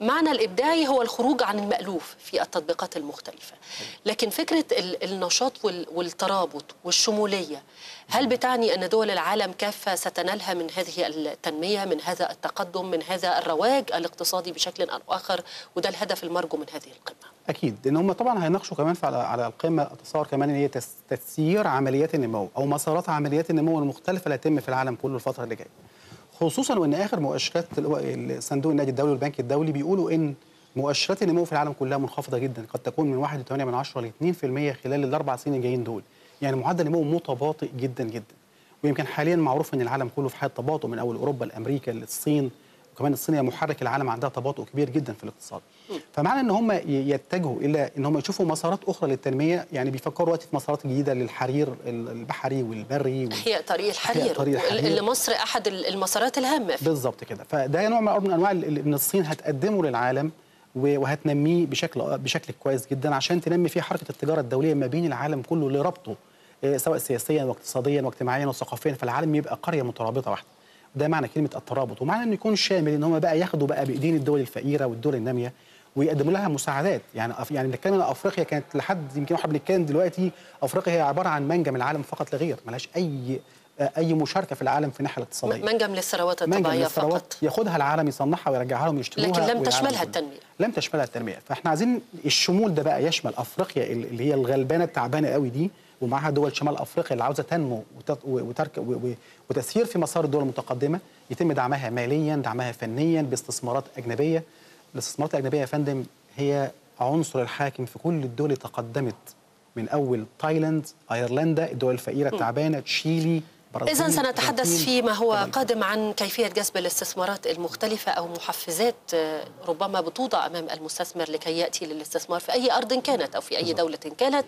معنى الإبداعي هو الخروج عن المألوف في التطبيقات المختلفة لكن فكرة ال- النشاط وال- والترابط والشمولية هل بتعني أن دول العالم كافة ستنالها من هذه التنمية من هذا التقدم من هذا الرواج الاقتصادي بشكل أو آخر وده الهدف المرجو من هذه القمة اكيد لان هم طبعا هيناقشوا كمان في على على القمه اتصور كمان ان هي تس- تسيير عمليات النمو او مسارات عمليات النمو المختلفه اللي هتتم في العالم كله الفتره اللي جايه خصوصا وان اخر مؤشرات ال- صندوق النادي الدولي والبنك الدولي بيقولوا ان مؤشرات النمو في العالم كلها منخفضه جدا قد تكون من 1.8 من 10 ل 2% خلال الاربع سنين الجايين دول يعني معدل نمو متباطئ جدا جدا ويمكن حاليا معروف ان العالم كله في حاله تباطؤ من اول اوروبا لامريكا للصين وكمان الصين هي محرك العالم عندها تباطؤ كبير جدا في الاقتصاد فمعنى ان هم ي- يتجهوا الى ان هم يشوفوا مسارات اخرى للتنميه يعني بيفكروا دلوقتي في مسارات جديده للحرير ال- البحري والبري وال... هي طريق الحرير, طريق الحرير. اللي مصر أحد المسارات الهامة فيه. بالظبط كده فده نوع من من انواع ال- ان الصين هتقدمه للعالم و- وهتنميه بشكل بشكل كويس جدا عشان تنمي فيه حركه التجاره الدوليه ما بين العالم كله لربطه آه، سواء سياسيا واقتصاديا واجتماعيا وثقافيا فالعالم يبقى قريه مترابطه واحده ده معنى كلمه الترابط ومعنى انه يكون شامل ان هم بقى ياخدوا بقى بايدين الدول الفقيره والدول الناميه ويقدموا لها مساعدات يعني أف- يعني بنتكلم ان افريقيا كانت لحد يمكن واحنا بنتكلم دلوقتي افريقيا هي عباره عن منجم العالم فقط لا غير ملهاش اي آه، اي مشاركه في العالم في الناحيه الاقتصاديه منجم للثروات منجم الطبيعية للثروات فقط ياخدها العالم يصنعها ويرجعها لهم يشتروها لكن لم والعالم تشملها كله. التنمية. لم تشملها التنميه فاحنا عايزين الشمول ده بقى يشمل افريقيا اللي هي الغلبانه التعبانه قوي دي ومعها دول شمال افريقيا اللي عاوزه تنمو وتت- وترك و- و- وتسيير في مسار الدول المتقدمه يتم دعمها ماليا دعمها فنيا باستثمارات اجنبيه الاستثمارات الاجنبيه يا فندم هي عنصر الحاكم في كل الدول اللي تقدمت من اول تايلاند ايرلندا الدول الفقيره التعبانه تشيلي برازيل إذا سنتحدث الأرجنتين. فيما هو اتفضل. قادم عن كيفية جذب الاستثمارات المختلفة أو محفزات آه، ربما بتوضع أمام المستثمر لكي يأتي للاستثمار في أي أرض كانت أو في أي دولة كانت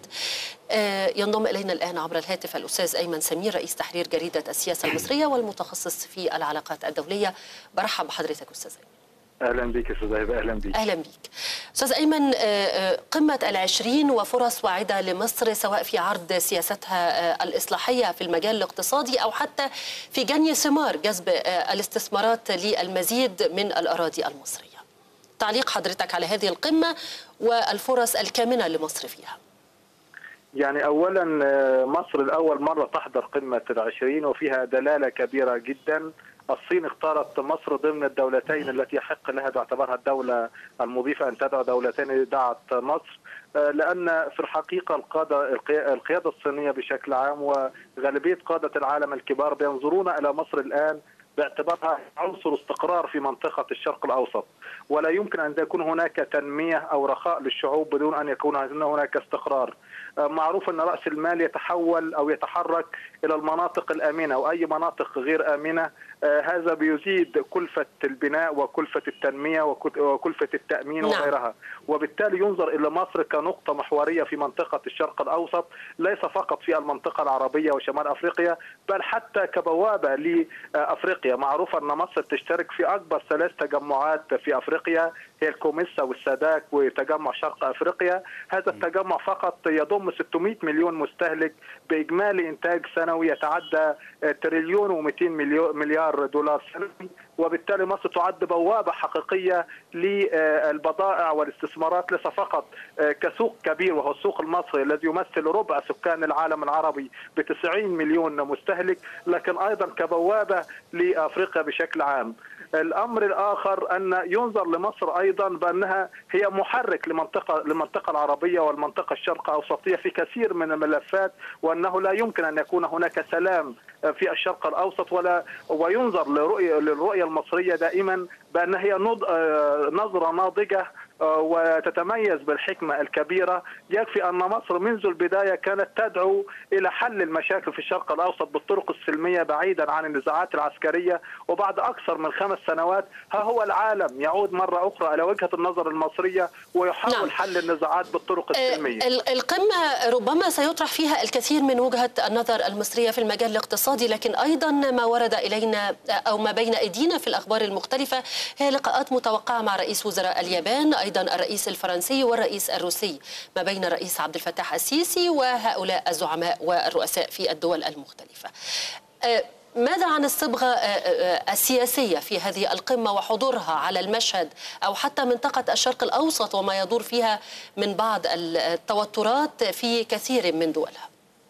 آه، ينضم إلينا الآن عبر الهاتف الأستاذ أيمن سمير رئيس تحرير جريدة السياسة المصرية والمتخصص في العلاقات الدولية برحب بحضرتك أستاذ أيمن اهلا بك استاذ هبه اهلا بك أهلا بك أستاذ أيمن آه، آه، قمة العشرين وفرص واعدة لمصر سواء في عرض سياستها آه، الإصلاحية في المجال الاقتصادي أو حتى في جني ثمار جذب آه، الاستثمارات للمزيد من الأراضي المصرية تعليق حضرتك على هذه القمة والفرص الكامنة لمصر فيها يعني اولا آه، مصر لاول مره تحضر قمه العشرين وفيها دلاله كبيره جدا الصين اختارت مصر ضمن الدولتين التي يحق لها باعتبارها الدوله المضيفه ان تدعو دولتين دعت مصر آه، لان في الحقيقه القاده القيا- القياده الصينيه بشكل عام وغالبيه قاده العالم الكبار بينظرون الى مصر الان باعتبارها عنصر استقرار في منطقه الشرق الاوسط ولا يمكن ان يكون هناك تنميه او رخاء للشعوب بدون ان يكون هناك استقرار آه، معروف ان راس المال يتحول او يتحرك الى المناطق الامنه واي مناطق غير امنه آه، هذا بيزيد كلفه البناء وكلفه التنميه وكل- وكلفه التامين نعم. وغيرها وبالتالي ينظر الى مصر كنقطه محوريه في منطقه الشرق الاوسط ليس فقط في المنطقه العربيه وشمال افريقيا بل حتى كبوابه لافريقيا معروف ان مصر تشترك في اكبر ثلاث تجمعات في افريقيا هي الكوميسا والساداك وتجمع شرق افريقيا هذا التجمع فقط يضم 600 مليون مستهلك باجمالي انتاج سنوي يتعدى آه، تريليون و200 مليار دولار سنوي وبالتالي مصر تعد بوابه حقيقيه للبضائع والاستثمارات ليس فقط آه، كسوق كبير وهو السوق المصري الذي يمثل ربع سكان العالم العربي ب 90 مليون مستهلك لكن ايضا كبوابه لافريقيا بشكل عام. الامر الاخر ان ينظر لمصر ايضا بانها هي محرك لمنطقه للمنطقه العربيه والمنطقه الشرق اوسطيه في كثير من الملفات وانه لا يمكن ان يكون هناك سلام في الشرق الاوسط ولا وينظر لرؤيه للرؤيه المصريه دائما بان هي نض- آه، نظره ناضجه آه، وتتميز بالحكمه الكبيره يكفي ان مصر منذ البدايه كانت تدعو الى حل المشاكل في الشرق الاوسط بالطرق السلميه بعيدا عن النزاعات العسكريه وبعد اكثر من خمس سنوات ها هو العالم يعود مره اخرى الى وجهه النظر المصريه ويحاول نعم. حل النزاعات بالطرق السلميه آه، ال- القمة ربما سيطرح فيها الكثير من وجهة النظر المصرية في المجال الاقتصادي لكن أيضا ما ورد إلينا أو ما بين أيدينا في الأخبار المختلفة هي لقاءات متوقعة مع رئيس وزراء اليابان أيضا الرئيس الفرنسي والرئيس الروسي ما بين الرئيس عبد الفتاح السيسي وهؤلاء الزعماء والرؤساء في الدول المختلفة آه، ماذا عن الصبغة السياسية في هذه القمة وحضورها على المشهد أو حتى منطقة الشرق الأوسط وما يدور فيها من بعض التوترات في كثير من دولها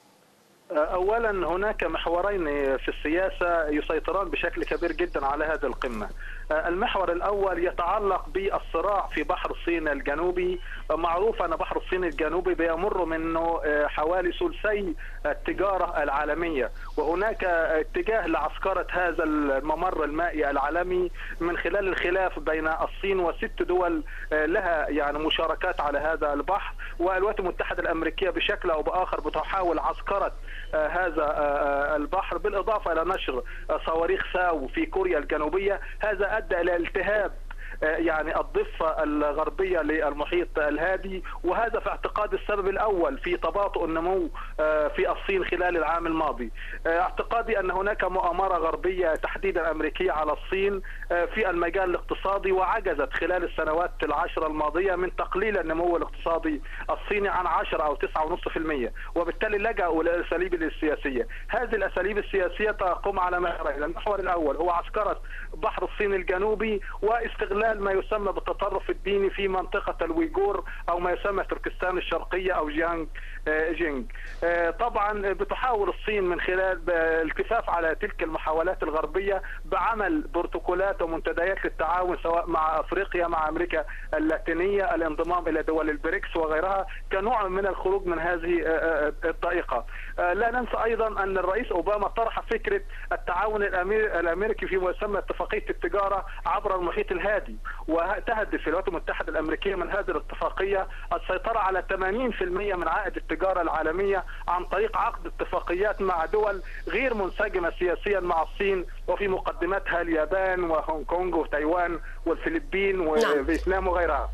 اولا هناك محورين في السياسه يسيطران بشكل كبير جدا على هذه القمه المحور الاول يتعلق بالصراع في بحر الصين الجنوبي معروف ان بحر الصين الجنوبي بيمر منه حوالي ثلثي التجاره العالميه وهناك اتجاه لعسكره هذا الممر المائي العالمي من خلال الخلاف بين الصين وست دول لها يعني مشاركات على هذا البحر والولايات المتحده الامريكيه بشكل او باخر بتحاول عسكره هذا البحر بالاضافه الى نشر صواريخ ساو في كوريا الجنوبيه هذا ادى الى التهاب يعني الضفة الغربية للمحيط الهادي وهذا في اعتقاد السبب الأول في تباطؤ النمو في الصين خلال العام الماضي اعتقادي أن هناك مؤامرة غربية تحديدا أمريكية على الصين في المجال الاقتصادي وعجزت خلال السنوات العشرة الماضية من تقليل النمو الاقتصادي الصيني عن 10 أو 9.5% وبالتالي لجأوا إلى الأساليب السياسية هذه الأساليب السياسية تقوم على محورين المحور الأول هو عسكرة بحر الصين الجنوبي واستغلال ما يسمى بالتطرف الديني في منطقة الويغور أو ما يسمى تركستان الشرقية أو جيانج جينج طبعا بتحاول الصين من خلال التفاف على تلك المحاولات الغربية بعمل بروتوكولات ومنتديات للتعاون سواء مع أفريقيا مع أمريكا اللاتينية الانضمام إلى دول البريكس وغيرها كنوع من الخروج من هذه الضائقة لا ننسى أيضا أن الرئيس أوباما طرح فكرة التعاون الأمريكي فيما يسمى اتفاقية التجارة عبر المحيط الهادي وتهدف الولايات المتحدة الأمريكية من هذه الاتفاقية السيطرة على 80% من عائد التجارة العالمية عن طريق عقد اتفاقيات مع دول غير منسجمة سياسيا مع الصين وفي مقدمتها اليابان وهونغ كونغ وتايوان والفلبين وفيتنام وغيرها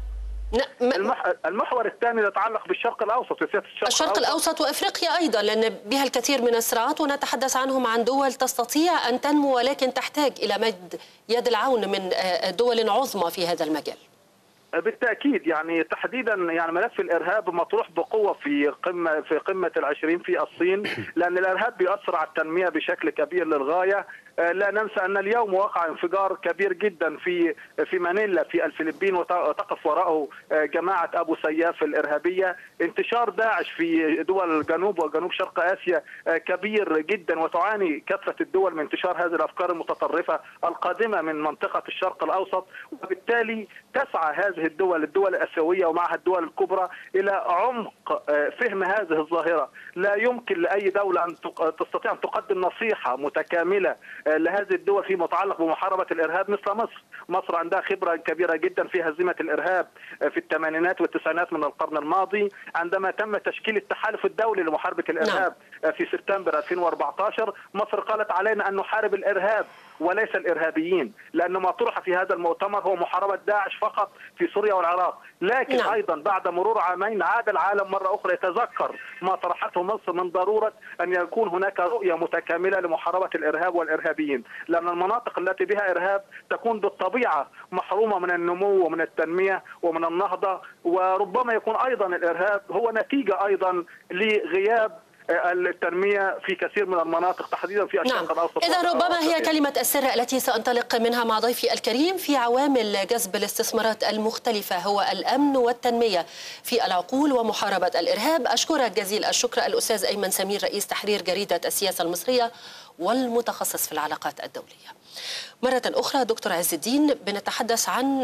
المحور الثاني يتعلق بالشرق الاوسط الشرق, الشرق الاوسط وافريقيا ايضا لان بها الكثير من الصراعات ونتحدث عنهم عن دول تستطيع ان تنمو ولكن تحتاج الى مد يد العون من دول عظمى في هذا المجال. بالتاكيد يعني تحديدا يعني ملف الارهاب مطروح بقوه في قمه في قمه العشرين في الصين لان الارهاب بيأثر على التنميه بشكل كبير للغايه لا ننسى ان اليوم وقع انفجار كبير جدا في في مانيلا في الفلبين وتقف وراءه جماعه ابو سياف الارهابيه انتشار داعش في دول الجنوب وجنوب شرق اسيا كبير جدا وتعاني كافه الدول من انتشار هذه الافكار المتطرفه القادمه من منطقه الشرق الاوسط وبالتالي تسعى هذه الدول الدول الاسيويه ومعها الدول الكبرى الى عمق فهم هذه الظاهره لا يمكن لاي دوله ان تستطيع ان تقدم نصيحه متكامله لهذه الدول فيما يتعلق بمحاربه الارهاب مثل مصر، مصر عندها خبره كبيره جدا في هزيمه الارهاب في الثمانينات والتسعينات من القرن الماضي عندما تم تشكيل التحالف الدولي لمحاربه الارهاب نعم. في سبتمبر 2014 مصر قالت علينا ان نحارب الارهاب وليس الارهابيين لان ما طرح في هذا المؤتمر هو محاربه داعش فقط في سوريا والعراق لكن نعم. ايضا بعد مرور عامين عاد العالم مره اخرى يتذكر ما طرحته مصر من ضروره ان يكون هناك رؤيه متكامله لمحاربه الارهاب والارهابيين لان المناطق التي بها ارهاب تكون بالطبيعه محرومه من النمو ومن التنميه ومن النهضه وربما يكون ايضا الارهاب هو نتيجه ايضا لغياب التنميه في كثير من المناطق تحديدا في الشرق نعم. الاوسط اذا ربما هي كلمه السر التي سانطلق منها مع ضيفي الكريم في عوامل جذب الاستثمارات المختلفه هو الامن والتنميه في العقول ومحاربه الارهاب اشكرك جزيل الشكر الاستاذ ايمن سمير رئيس تحرير جريده السياسه المصريه والمتخصص في العلاقات الدوليه. مره اخرى دكتور عز الدين بنتحدث عن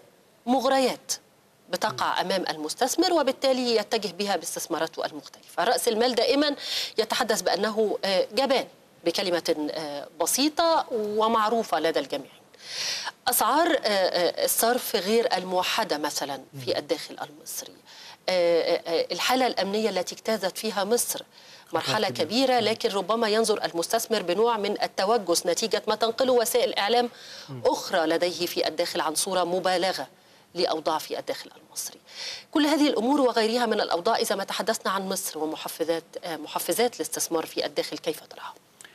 مغريات بتقع امام المستثمر وبالتالي يتجه بها باستثماراته المختلفه، راس المال دائما يتحدث بانه جبان بكلمه بسيطه ومعروفه لدى الجميع. اسعار الصرف غير الموحده مثلا في الداخل المصري. الحاله الامنيه التي اجتازت فيها مصر مرحلة كبيرة لكن ربما ينظر المستثمر بنوع من التوجس نتيجة ما تنقله وسائل إعلام أخرى لديه في الداخل عن صورة مبالغة لأوضاع في الداخل المصري كل هذه الأمور وغيرها من الأوضاع إذا ما تحدثنا عن مصر ومحفزات محفزات الاستثمار في الداخل كيف تراها؟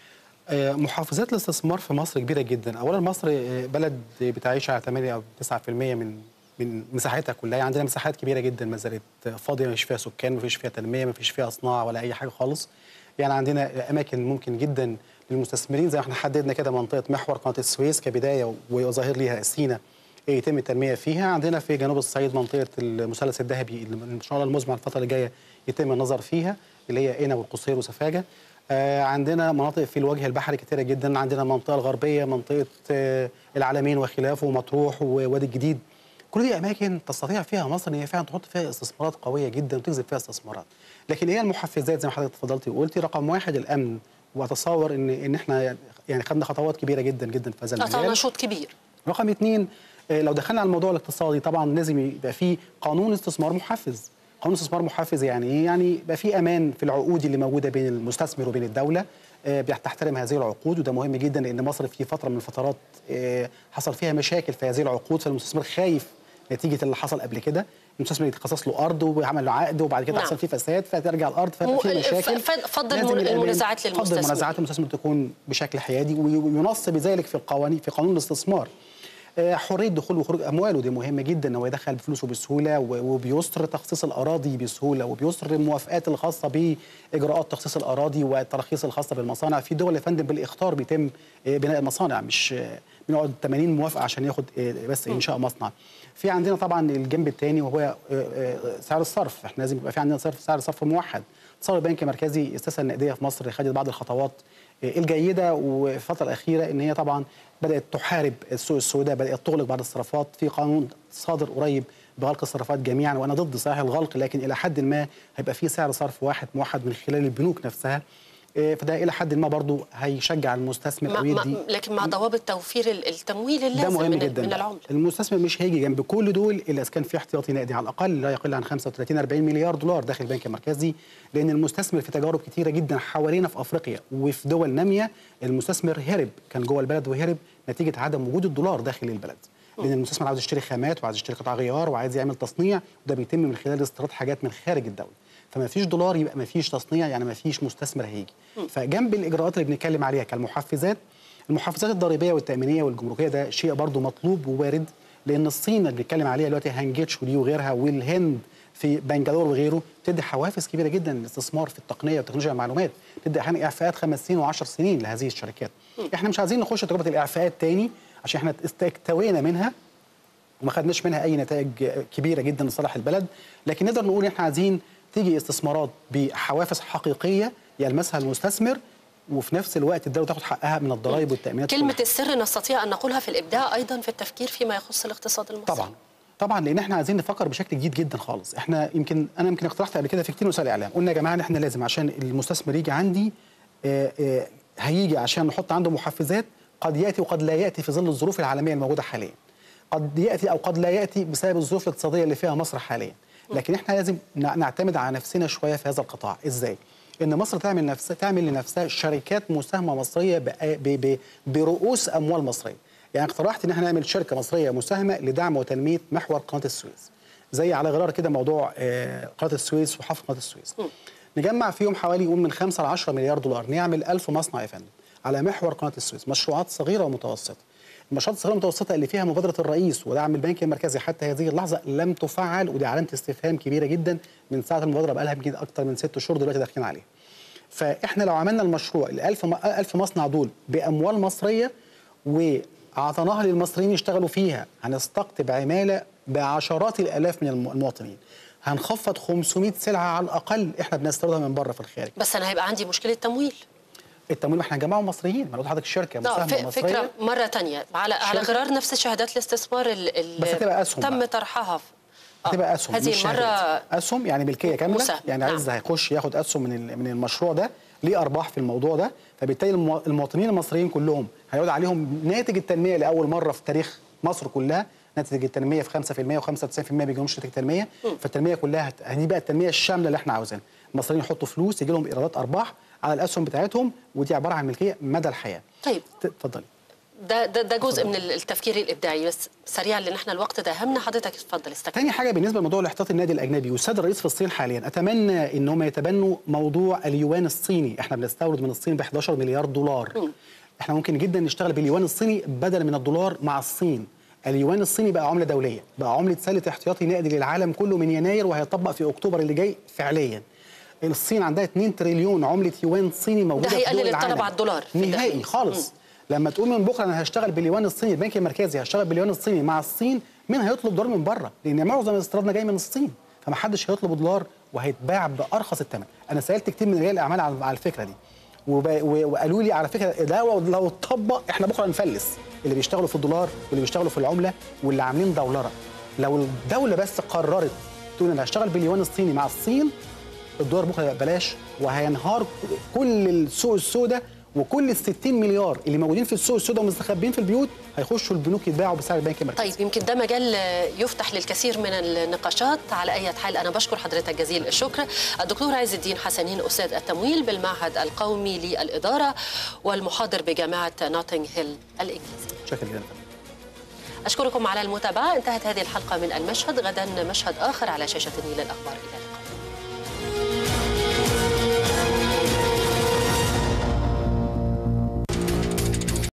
محفزات الاستثمار في مصر كبيرة جدا أولا مصر بلد بتعيش على 8 أو 9% من من مساحتها كلها يعني عندنا مساحات كبيره جدا ما زالت فاضيه ما فيش فيها سكان ما فيش فيها تنميه ما فيش فيها صناعه ولا اي حاجه خالص يعني عندنا اماكن ممكن جدا للمستثمرين زي ما احنا حددنا كده منطقه محور قناه السويس كبدايه وظاهر ليها سينا يتم التنميه فيها عندنا في جنوب الصعيد منطقه المثلث الذهبي اللي ان شاء الله المزمع الفتره اللي جايه يتم النظر فيها اللي هي قنا والقصير وسفاجه آه عندنا مناطق في الوجه البحري كتيره جدا عندنا المنطقه الغربيه منطقه آه العلمين وخلافه ومطروح ووادي الجديد كل دي اماكن تستطيع فيها مصر ان هي فعلا تحط فيها استثمارات قويه جدا وتجذب فيها استثمارات لكن هي المحفزات زي ما حضرتك اتفضلتي وقلتي رقم واحد الامن واتصور ان ان احنا يعني خدنا خطوات كبيره جدا جدا في هذا قطعنا المجال شوط كبير رقم اثنين آه، لو دخلنا على الموضوع الاقتصادي طبعا لازم يبقى في قانون استثمار محفز قانون استثمار محفز يعني ايه يعني يبقى في امان في العقود اللي موجوده بين المستثمر وبين الدوله آه، بتحترم هذه العقود وده مهم جدا لان مصر في فتره من الفترات آه، حصل فيها مشاكل في هذه العقود فالمستثمر خايف نتيجه اللي حصل قبل كده المستثمر يتخصص له ارض وعمل له عقد وبعد كده نعم. تحصل فيه فساد فترجع الارض مو- فتبقى في مشاكل ف- فضل لازم المن- الأمان- المنازعات فضل للمستثمر. المنازعات المستثمر تكون بشكل حيادي وي- وينص بذلك في القوانين في قانون الاستثمار آه، حريه دخول وخروج امواله دي مهمه جدا ان هو يدخل فلوسه بسهوله و- وبيسر تخصيص الاراضي بسهوله وبيسر الموافقات الخاصه باجراءات تخصيص الاراضي والتراخيص الخاصه بالمصانع في دول يا فندم بالاخطار بيتم آه، بناء المصانع مش آه، بنقعد 80 موافقه عشان ياخد آه، بس انشاء مصنع في عندنا طبعا الجنب الثاني وهو آه، آه، سعر الصرف احنا لازم يبقى في عندنا صرف سعر صرف موحد تصور البنك المركزي السياسه النقديه في مصر خدت بعض الخطوات الجيده وفي الفتره الاخيره ان هي طبعا بدات تحارب السوق السوداء بدات تغلق بعض الصرافات في قانون صادر قريب بغلق الصرافات جميعا وانا ضد صحيح الغلق لكن الى حد ما هيبقى في سعر صرف واحد موحد من خلال البنوك نفسها إيه، فده الى حد ما برضو هيشجع المستثمر مع او مع يدي لكن مع ضوابط توفير ال- التمويل ده اللازم مهم من, جدا من بقى. العمله المستثمر مش هيجي جنب كل دول الا اذا كان في احتياطي نقدي على الاقل لا يقل عن 35 40 مليار دولار داخل البنك المركزي لان المستثمر في تجارب كتيره جدا حوالينا في افريقيا وفي دول ناميه المستثمر هرب كان جوه البلد وهرب نتيجه عدم وجود الدولار داخل البلد لان المستثمر عاوز يشتري خامات وعايز يشتري قطع غيار وعايز يعمل تصنيع وده بيتم من خلال استيراد حاجات من خارج الدوله فما فيش دولار يبقى ما فيش تصنيع يعني ما فيش مستثمر هيجي فجنب الاجراءات اللي بنتكلم عليها كالمحفزات المحفزات الضريبيه والتامينيه والجمركيه ده شيء برضو مطلوب ووارد لان الصين اللي بنتكلم عليها دلوقتي هانجيتش ودي وغيرها والهند في بنجلور وغيره بتدي حوافز كبيره جدا للاستثمار في التقنيه وتكنولوجيا المعلومات بتدي احيانا اعفاءات خمس سنين و10 سنين لهذه الشركات احنا مش عايزين نخش تجربه الاعفاءات تاني عشان احنا استكتوينا منها وما خدناش منها اي نتائج كبيره جدا لصالح البلد لكن نقدر نقول ان احنا عايزين تيجي استثمارات بحوافز حقيقيه يلمسها المستثمر وفي نفس الوقت الدوله تاخد حقها من الضرائب والتامينات كلمه وكل حاجة. السر نستطيع ان نقولها في الابداع ايضا في التفكير فيما يخص الاقتصاد المصري طبعا طبعا لان احنا عايزين نفكر بشكل جديد جدا خالص احنا يمكن انا يمكن اقترحت قبل كده في كتير وسائل اعلام قلنا يا جماعه ان احنا لازم عشان المستثمر يجي عندي آه، آه، هيجي عشان نحط عنده محفزات قد ياتي وقد لا ياتي في ظل الظروف العالميه الموجوده حاليا قد ياتي او قد لا ياتي بسبب الظروف الاقتصاديه اللي فيها مصر حاليا لكن احنا لازم نع- نعتمد على نفسنا شويه في هذا القطاع ازاي ان مصر تعمل نفسها تعمل لنفسها شركات مساهمه مصريه ب- ب- ب- برؤوس اموال مصريه يعني اقترحت ان احنا نعمل شركه مصريه مساهمه لدعم وتنميه محور قناه السويس زي على غرار كده موضوع آه، قناه السويس وحفر قناه السويس نجمع فيهم حوالي يقول من 5 ل 10 مليار دولار نعمل 1000 مصنع يا فندم على محور قناه السويس مشروعات صغيره ومتوسطه المشروعات الصغيره والمتوسطه اللي فيها مبادره الرئيس ودعم البنك المركزي حتى هذه اللحظه لم تفعل ودي علامه استفهام كبيره جدا من ساعه المبادره بقى لها يمكن اكثر من ست شهور دلوقتي داخلين عليها فاحنا لو عملنا المشروع ال 1000 م- 1000 مصنع دول باموال مصريه واعطيناها للمصريين يشتغلوا فيها هنستقطب عماله بعشرات الالاف من الم- المواطنين هنخفض 500 سلعه على الاقل احنا بنستوردها من بره في الخارج بس انا هيبقى عندي مشكله تمويل التمويل ما احنا هنجمعه مصريين ما أنا قلت لحضرتك الشركه لا مساهمه ف- مصريه فكره مره تانية على على شركة- غرار نفس شهادات الاستثمار اللي بس هتبقى أسهم تم بقى. طرحها في- آه، هتبقى اسهم هذه مش المره شهادات. اسهم يعني ملكيه كامله مساهمة. يعني عايز نعم. هيخش ياخد اسهم من ال- من المشروع ده ليه ارباح في الموضوع ده فبالتالي المو- المواطنين المصريين كلهم هيعود عليهم ناتج التنميه لاول مره في تاريخ مصر كلها ناتج التنميه في 5% و95% ما بيجيهمش ناتج تنميه فالتنميه كلها هت- دي بقى التنميه الشامله اللي احنا عاوزينها المصريين يحطوا فلوس يجي لهم ايرادات ارباح على الاسهم بتاعتهم ودي عباره عن ملكيه مدى الحياه طيب ت- اتفضلي ده ده ده جزء من التفكير الابداعي بس سريعا لان احنا الوقت ده همنا حضرتك اتفضل استكمل تاني حاجه بالنسبه لموضوع الاحتياطي النادي الاجنبي والسيد الرئيس في الصين حاليا اتمنى ان هم يتبنوا موضوع اليوان الصيني احنا بنستورد من الصين ب 11 مليار دولار احنا ممكن جدا نشتغل باليوان الصيني بدلا من الدولار مع الصين اليوان الصيني بقى عمله دوليه بقى عمله سله احتياطي نقدي للعالم كله من يناير وهيطبق في اكتوبر اللي جاي فعليا الصين عندها 2 تريليون عمله يوان صيني موجوده ده في هيقلل دول الطلب العالم. على الدولار في نهائي الداخل. خالص لما تقول من بكره انا هشتغل باليوان الصيني البنك المركزي هشتغل باليوان الصيني مع الصين مين هيطلب دولار من بره؟ لان معظم استيرادنا جاي من الصين فما حدش هيطلب دولار وهيتباع بارخص الثمن انا سالت كتير من رجال الاعمال على على الفكره دي وب- و- وقالوا لي على فكره ده لو- لو اتطبق احنا بكره نفلس اللي بيشتغلوا في الدولار واللي بيشتغلوا في العمله واللي عاملين دولره لو الدوله بس قررت تقول انا هشتغل باليوان الصيني مع الصين الدولار بكره هيبقى ببلاش وهينهار كل السوق السوداء وكل ال 60 مليار اللي موجودين في السوق السوداء ومستخبيين في البيوت هيخشوا البنوك يتباعوا بسعر البنك المركزي طيب يمكن ده مجال يفتح للكثير من النقاشات على أي حال أنا بشكر حضرتك جزيل الشكر الدكتور عز الدين حسنين أستاذ التمويل بالمعهد القومي للإدارة والمحاضر بجامعة نوتنغ هيل الإنجليزية شكرا جدا أشكركم على المتابعة انتهت هذه الحلقة من المشهد غدا مشهد آخر على شاشة النيل الأخبار إلى اللقاء